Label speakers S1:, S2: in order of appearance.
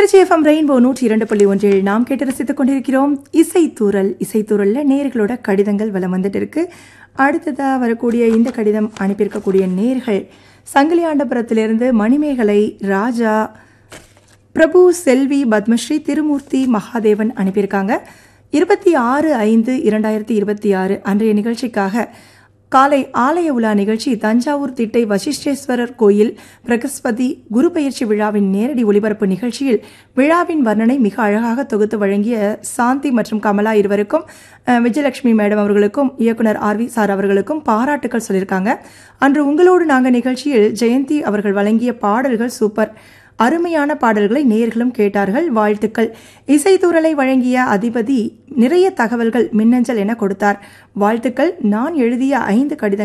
S1: Trichy FM rainbow நூற்றி இரண்டு புள்ளி ஒன்றில் நாம் கேட்டு ரசித்துக் கொண்டிருக்கிறோம் இசைத்தூரல் இசைத்தூரல்ல நேர்களோட கடிதங்கள் வலம் வந்துட்டு இருக்கு அடுத்ததா வரக்கூடிய இந்த கடிதம் அனுப்பியிருக்கக்கூடிய நேர்கள் சங்கிலியாண்டபுரத்திலிருந்து மணிமேகலை ராஜா பிரபு செல்வி பத்மஸ்ரீ திருமூர்த்தி மகாதேவன் அனுப்பியிருக்காங்க இருபத்தி ஆறு ஐந்து இரண்டாயிரத்தி இருபத்தி ஆறு அன்றைய நிகழ்ச்சிக்காக காலை ஆலய உலா நிகழ்ச்சி தஞ்சாவூர் திட்டை வசிஷ்டேஸ்வரர் கோயில் பிரகஸ்பதி குரு பயிற்சி விழாவின் நேரடி ஒளிபரப்பு நிகழ்ச்சியில் விழாவின் வர்ணனை மிக அழகாக தொகுத்து வழங்கிய சாந்தி மற்றும் கமலா இருவருக்கும் அஹ், விஜயலட்சுமி மேடம் அவர்களுக்கும் இயக்குனர் ஆர் வி சார் அவர்களுக்கும் பாராட்டுக்கள் சொல்லியிருக்காங்க அன்று உங்களோடு நாங்கள் நிகழ்ச்சியில் ஜெயந்தி அவர்கள் வழங்கிய பாடல்கள் சூப்பர் அருமையான பாடல்களை நேயர்களும் கேட்டார்கள் வாழ்த்துக்கள் இசைத்தூரலை வழங்கிய அதிபதி நிறைய தகவல்கள் மின்னஞ்சல் என கொடுத்தார் வாழ்த்துக்கள் நான் எழுதிய ஐந்து கடிதங்கள்